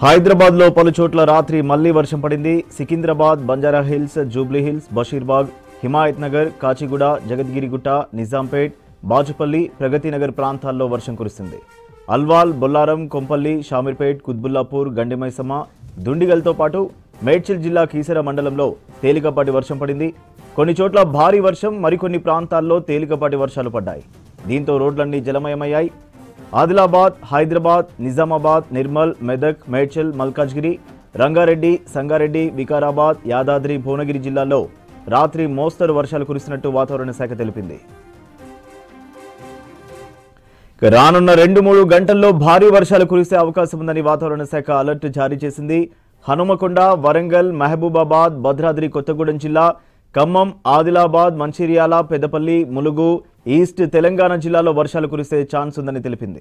హైదరాబాద్ లో పలు చోట్ల రాత్రి మళ్లీ వర్షం పడింది సికింద్రాబాద్ బంజారా హిల్స్ జూబ్లీ హిల్స్ బషీర్బాగ్ హిమాయత్ నగర్ కాచిగూడ జగద్గిరిగుట్ట నిజాంపేట్ బాచుపల్లి ప్రగతి నగర్ ప్రాంతాల్లో వర్షం కురిసింది అల్వాల్ బొల్లారం కొంపల్లి షామీర్పేట్ కుత్బుల్లాపూర్ గండిమైసమ్మ దుండిగల్తో పాటు మేడ్చల్ జిల్లా కీసర మండలంలో తేలికపాటి వర్షం పడింది కొన్ని చోట్ల భారీ వర్షం మరికొన్ని ప్రాంతాల్లో తేలికపాటి వర్షాలు పడ్డాయి దీంతో రోడ్లన్నీ జలమయమయ్యాయి ఆదిలాబాద్ హైదరాబాద్ నిజామాబాద్ నిర్మల్ మెదక్ మేడ్చల్ మల్కాజ్గిరి రంగారెడ్డి సంగారెడ్డి వికారాబాద్ యాదాద్రి భువనగిరి జిల్లాల్లో రాత్రి మోస్తరు వర్షాలు కురిసినట్టు వాతావరణ శాఖ తెలిపింది ఇక రానున్న రెండు మూడు గంటల్లో భారీ వర్షాలు కురిసే అవకాశం ఉందని వాతావరణ శాఖ అలర్ట్ జారీ చేసింది హనుమకొండ వరంగల్ మహబూబాబాద్ భద్రాద్రి కొత్తగూడెం జిల్లా ఖమ్మం ఆదిలాబాద్ మంచిర్యాల పెద్దపల్లి ములుగు ఈస్ట్ తెలంగాణ జిల్లాలో వర్షాలు కురిసే ఛాన్స్ ఉందని తెలిపింది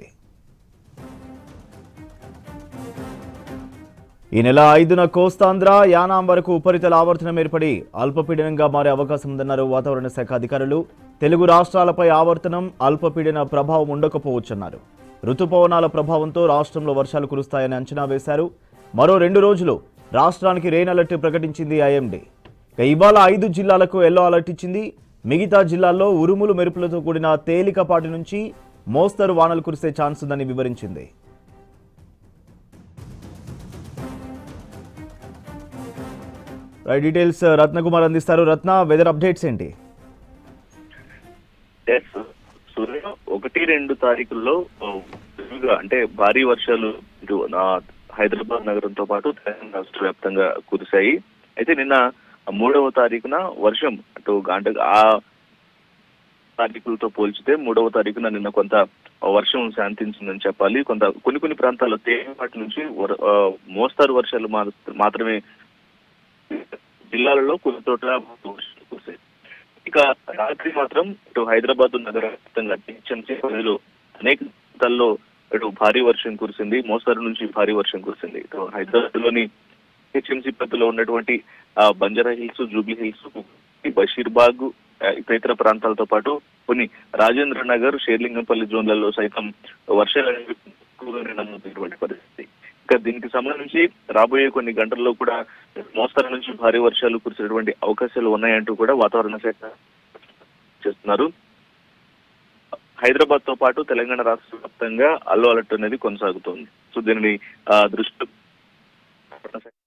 ఈ నెల ఐదున కోస్తాంధ్ర యానాం వరకు ఉపరితల ఆవర్తనం ఏర్పడి అల్పపీడనంగా మారే అవకాశం ఉందన్నారు వాతావరణ శాఖ అధికారులు తెలుగు రాష్ట్రాలపై ఆవర్తనం అల్పపీడన ప్రభావం ఉండకపోవచ్చన్నారు రుతుపవనాల ప్రభావంతో రాష్ట్రంలో వర్షాలు కురుస్తాయని అంచనా వేశారు మరో రెండు రోజులు రాష్ట్రానికి రెయిన్ అలర్ట్ ప్రకటించింది ఐఎండీ ఇక ఇవాళ ఐదు జిల్లాలకు ఎల్లో అలర్ట్ ఇచ్చింది మిగతా జిల్లాల్లో ఉరుములు మెరుపులతో కూడిన తేలికపాటి నుంచి మోస్తరు వానలు కురిసే ఛాన్స్ ఉందని వివరించింది రైట్ డీటెయిల్స్ రత్నకుమార్ అందిస్తారు రత్న వెదర్ అప్డేట్స్ ఏంటి ఎస్ సూర్య ఒకటి రెండు తారీఖుల్లో ఆ, విరివిగా అంటే భారీ వర్షాలు ఇటు నా హైదరాబాద్ నగరంతో పాటు తెలంగాణ రాష్ట్ర వ్యాప్తంగా కురిశాయి అయితే నిన్న మూడవ తారీఖున వర్షం అటు అంటే ఆ తారీఖులతో పోల్చితే మూడవ తారీఖున నిన్న కొంత వర్షం శాంతించిందని చెప్పాలి కొంత కొన్ని కొన్ని ప్రాంతాల్లో తేలిపాటి నుంచి వర- ఆ, మోస్తారు వర్షాలు మా- మాత్రమే జిల్లాలలో కొన్ని చోట్ల వర్షాలు కురిశాయి ఇక రాత్రి మాత్రం ఇటు హైదరాబాద్ నగర వ్యాప్తంగా టీచంసీ పరిధిలో అనేక ప్రాంతాల్లో ఇటు భారీ వర్షం కురిసింది మోస్తరు నుంచి భారీ వర్షం కురిసింది ఇటు హైదరాబాద్ లోని హెచ్ఎంసీ పరిధిలో ఉన్నటువంటి ఆ, బంజారా హిల్స్ జూబ్లీ హిల్స్ బషీర్బాగ్ ఆ, ఇతర ప్రాంతాలతో పాటు కొన్ని రాజేంద్ర నగర్ షేర్లింగంపల్లి జోన్లలో సైతం వర్షాలు అనేవి ఎక్కువగానే నమోదైనటువంటి పరిస్థితి ఇక దీనికి సంబంధించి రాబోయే కొన్ని గంటల్లో కూడా మోస్తరు నుంచి భారీ వర్షాలు కురిసేటువంటి అవకాశాలు ఉన్నాయంటూ కూడా వాతావరణ శాఖ చేస్తున్నారు హైదరాబాద్ తో పాటు తెలంగాణ రాష్ట్ర వ్యాప్తంగా అల్లో అలర్ట్ అనేది కొనసాగుతోంది సో దీనిని ఆ, దృష్టి